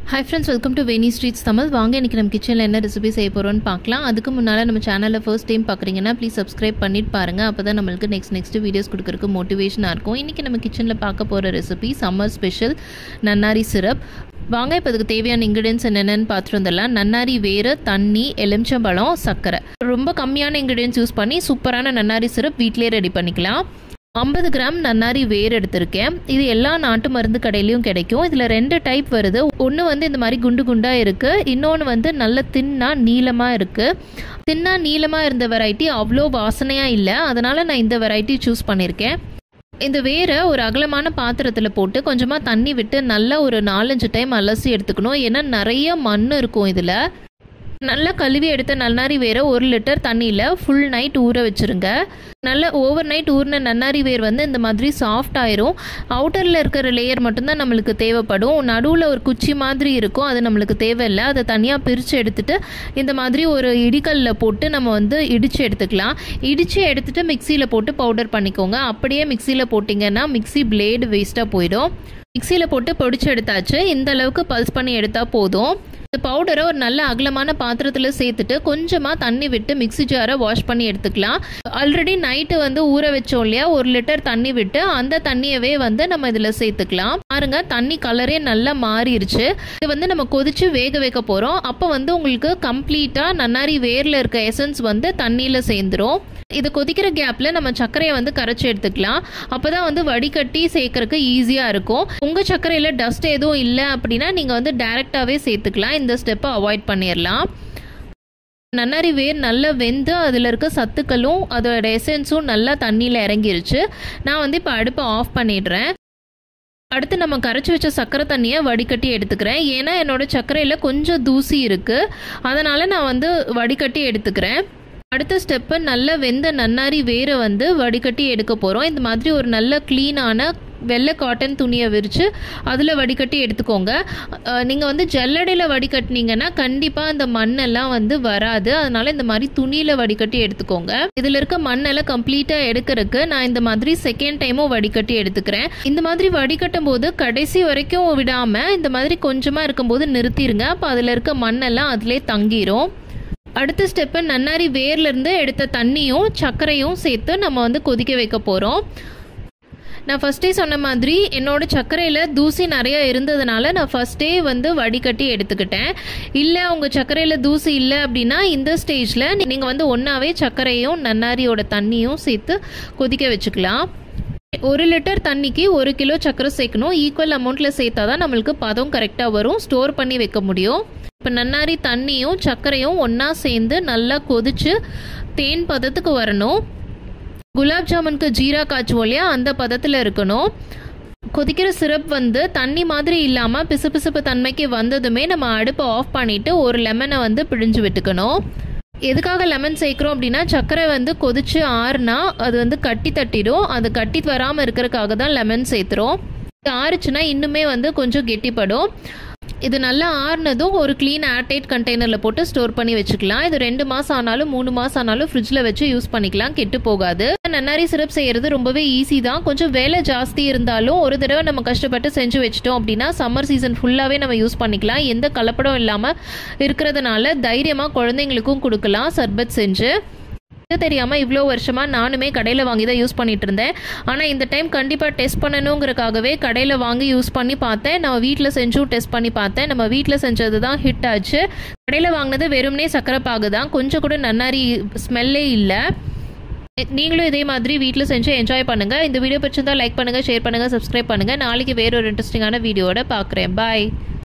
hi friends welcome to Veni streets Tamil வாங்க இன்றைக்கி நம்ம கிச்சனில் என்ன ரெசிபி செய்ய போகிறோம்னு பார்க்கலாம் அதுக்கு முன்னால் நம்ம சேனலில் ஃபர்ஸ்ட் டைம் பார்க்குறீங்கன்னா ப்ளீஸ் சப்ஸ்கிரைப் பண்ணிட்டு பாருங்கள் அப்போ தான் நம்மளுக்கு நெக்ஸ்ட் நெக்ஸ்ட் வீடியோஸ் கொடுக்குறதுக்கு மோட்டிவேஷனாக இருக்கும் இன்றைக்கி நம்ம கிச்சனில் பார்க்க போகிற ரெசிபி சம்மர் ஸ்பெஷல் நன்னாரி சிரப் வாங்க இப்போ அதுக்கு தேவையான இன்க்ரீடியன்ஸ் என்னென்னு பார்த்துட்டு வந்துடலாம் நன்னாரி வேறு தண்ணி எலுமிச்சம்பழம் சர்க்கரை ரொம்ப கம்மியான இன்க்ரீடியன்ஸ் யூஸ் பண்ணி சூப்பரான நன்னாரி சிரப் வீட்டிலே ரெடி பண்ணிக்கலாம் ஐம்பது கிராம் நன்னாரி வேர் எடுத்திருக்கேன் இது எல்லா நாட்டு மருந்து கடையிலையும் கிடைக்கும் இதில் ரெண்டு டைப் வருது ஒன்று வந்து இந்த மாதிரி குண்டு குண்டாக இருக்குது இன்னொன்று வந்து நல்ல தின்னா நீளமாக இருக்குது தின்னா நீளமாக இருந்த வெரைட்டி அவ்வளோ வாசனையாக இல்லை அதனால் நான் இந்த வெரைட்டி சூஸ் பண்ணியிருக்கேன் இந்த வேரை ஒரு அகலமான பாத்திரத்தில் போட்டு கொஞ்சமாக தண்ணி விட்டு நல்லா ஒரு நாலஞ்சு டைம் அலசி எடுத்துக்கணும் ஏன்னா நிறைய மண் இருக்கும் இதில் நல்லா கழுவி எடுத்த நன்னாரி வேரை ஒரு லிட்டர் தண்ணியில் ஃபுல் நைட் ஊற வச்சுருங்க நல்ல ஓவர் நைட் ஊறின நன்னாரி வேர் வந்து இந்த மாதிரி சாஃப்ட் ஆயிரும் அவுட்டரில் இருக்கிற லேயர் மட்டும்தான் நம்மளுக்கு தேவைப்படும் நடுவில் ஒரு குச்சி மாதிரி இருக்கும் அது நம்மளுக்கு தேவையில்லை அதை தனியாக பிரித்து எடுத்துட்டு இந்த மாதிரி ஒரு இடிக்கல்ல போட்டு நம்ம வந்து இடித்து எடுத்துக்கலாம் இடித்து எடுத்துட்டு மிக்சியில் போட்டு பவுடர் பண்ணிக்கோங்க அப்படியே மிக்சியில் போட்டிங்கன்னா மிக்சி பிளேடு வேஸ்ட்டாக போயிடும் மிக்சியில் போட்டு பொடிச்சு எடுத்தாச்சு இந்த அளவுக்கு பல்ஸ் பண்ணி எடுத்தால் போதும் இந்த பவுடரை ஒரு நல்ல அகலமான பாத்திரத்தில் சேர்த்துட்டு கொஞ்சமாக தண்ணி விட்டு மிக்ஸி ஜாரை வாஷ் பண்ணி எடுத்துக்கலாம் ஆல்ரெடி நைட்டு வந்து ஊற வச்சோம் இல்லையா ஒரு லிட்டர் தண்ணி விட்டு அந்த தண்ணியவே வந்து நம்ம இதில் சேர்த்துக்கலாம் பாருங்க தண்ணி கலரே நல்லா மாறிடுச்சு இது வந்து நம்ம கொதிச்சு வேக வைக்க போகிறோம் அப்போ வந்து உங்களுக்கு கம்ப்ளீட்டாக நன்னாரி வேரில் இருக்க எசன்ஸ் வந்து தண்ணியில் சேர்ந்துரும் இது கொதிக்கிற கேப்பில் நம்ம சர்க்கரையை வந்து கரைச்சி எடுத்துக்கலாம் அப்போ தான் வந்து வடிகட்டி சேர்க்கறதுக்கு ஈஸியாக இருக்கும் உங்கள் சர்க்கரையில் டஸ்ட் எதுவும் இல்லை அப்படின்னா நீங்கள் வந்து டைரெக்டாகவே சேர்த்துக்கலாம் இந்த ஸ்டெப்பை அவாய்ட் பண்ணிடலாம் நன்னாரி வேர் நல்லா வெந்து அதில் இருக்க சத்துக்களும் அதோட எசன்ஸும் நல்லா தண்ணியில் இறங்கிருச்சு நான் வந்து இப்போ அடுப்பை ஆஃப் பண்ணிடுறேன் அடுத்து நம்ம கரைச்சி வச்ச சர்க்கரை தண்ணியை வடிகட்டி எடுத்துக்கிறேன் ஏன்னா என்னோட சர்க்கரையில் கொஞ்சம் தூசி இருக்குது அதனால் நான் வந்து வடிகட்டி எடுத்துக்கிறேன் அடுத்த ஸ்டெப்பு நல்ல வெந்த நன்னாரி வேரை வந்து வடிகட்டி எடுக்க போகிறோம் இந்த மாதிரி ஒரு நல்ல க்ளீனான வெள்ளை காட்டன் துணியை விரித்து அதில் வடிகட்டி எடுத்துக்கோங்க நீங்கள் வந்து ஜல்லடையில் வடிகட்டினீங்கன்னா கண்டிப்பாக அந்த மண்ணெல்லாம் வந்து வராது அதனால் இந்த மாதிரி துணியில் வடிகட்டி எடுத்துக்கோங்க இதில் இருக்க மண்ணெல்லாம் கம்ப்ளீட்டாக எடுக்கிறதுக்கு நான் இந்த மாதிரி செகண்ட் டைமும் வடிகட்டி எடுத்துக்கிறேன் இந்த மாதிரி வடிகட்டும் போது கடைசி வரைக்கும் விடாமல் இந்த மாதிரி கொஞ்சமாக இருக்கும்போது நிறுத்திடுங்க அப்போ அதில் இருக்க மண்ணெல்லாம் அதிலே தங்கிரும் அடுத்த ஸ்டெப்பு நன்னாரி வேர்லேருந்து எடுத்த தண்ணியும் சர்க்கரையும் சேர்த்து நம்ம வந்து கொதிக்க வைக்க போகிறோம் நான் ஃபஸ்ட்டே சொன்ன மாதிரி என்னோட சர்க்கரையில் தூசி நிறைய இருந்ததுனால நான் ஃபஸ்ட்டே வந்து வடிகட்டி எடுத்துக்கிட்டேன் இல்லை உங்கள் சர்க்கரையில் தூசி இல்லை அப்படின்னா இந்த ஸ்டேஜில் நீங்கள் வந்து ஒன்றாவே சர்க்கரையும் நன்னாரியோட தண்ணியும் சேர்த்து கொதிக்க வச்சுக்கலாம் ஒரு லிட்டர் தண்ணிக்கு ஒரு கிலோ சர்க்கரை சேர்க்கணும் ஈக்குவல் அமௌண்ட்டில் சேர்த்தா தான் நம்மளுக்கு பதம் கரெக்டாக வரும் ஸ்டோர் பண்ணி வைக்க முடியும் இப்போ நன்னாரி தண்ணியும் சர்க்கரையும் ஒன்றா சேர்ந்து நல்லா கொதிச்சு தேன் பதத்துக்கு வரணும் குலாப் ஜாமுனுக்கு ஜீரா காய்ச்சுவோம் இல்லையா அந்த பதத்தில் இருக்கணும் கொதிக்கிற சிரப் வந்து தண்ணி மாதிரி இல்லாமல் பிசுபிசுப்பு தன்மைக்கு வந்ததுமே நம்ம அடுப்பை ஆஃப் பண்ணிவிட்டு ஒரு லெமனை வந்து பிழிஞ்சு விட்டுக்கணும் எதுக்காக லெமன் சேர்க்குறோம் அப்படின்னா சர்க்கரை வந்து கொதிச்சு ஆறுனா அது வந்து கட்டி தட்டிடும் அது கட்டி வராமல் இருக்கிறதுக்காக தான் லெமன் சேர்த்துறோம் ஆறுச்சுன்னா இன்னுமே வந்து கொஞ்சம் கெட்டிப்படும் இது நல்லா ஆறுனதும் ஒரு க்ளீன் ஏர்டைட் கண்டெய்னரில் போட்டு ஸ்டோர் பண்ணி வச்சுக்கலாம் இது ரெண்டு மாதம் ஆனாலும் மூணு மாதம் ஆனாலும் ஃப்ரிட்ஜில் வச்சு யூஸ் பண்ணிக்கலாம் கெட்டு போகாது நன்னாரி சிரப் செய்கிறது ரொம்பவே ஈஸி தான் கொஞ்சம் வேலை ஜாஸ்தி இருந்தாலும் ஒரு தடவை நம்ம கஷ்டப்பட்டு செஞ்சு வச்சிட்டோம் அப்படின்னா சம்மர் சீசன் ஃபுல்லாகவே நம்ம யூஸ் பண்ணிக்கலாம் எந்த கலப்படம் இல்லாமல் இருக்கிறதுனால தைரியமாக குழந்தைங்களுக்கும் கொடுக்கலாம் சர்பத் செஞ்சு இது தெரியாமல் இவ்வளோ வருஷமாக நானுமே கடையில் வாங்கி தான் யூஸ் பண்ணிட்டு இருந்தேன் ஆனால் இந்த டைம் கண்டிப்பாக டெஸ்ட் பண்ணணுங்கிறக்காகவே கடையில் வாங்கி யூஸ் பண்ணி பார்த்தேன் நம்ம வீட்டில் செஞ்சும் டெஸ்ட் பண்ணி பார்த்தேன் நம்ம வீட்டில் செஞ்சது தான் ஹிட் ஆச்சு கடையில் வாங்கினது வெறும்னே சக்கரை பாகு தான் கொஞ்சம் கூட நன்னாரி ஸ்மெல்லே இல்லை நீங்களும் இதே மாதிரி வீட்டில் செஞ்சு என்ஜாய் பண்ணுங்கள் இந்த வீடியோ பிடிச்சிருந்தா லைக் பண்ணுங்கள் ஷேர் பண்ணுங்கள் சப்ஸ்கிரைப் பண்ணுங்கள் நாளைக்கு வேற ஒரு இன்ட்ரெஸ்டிங்கான வீடியோட பார்க்குறேன் பாய்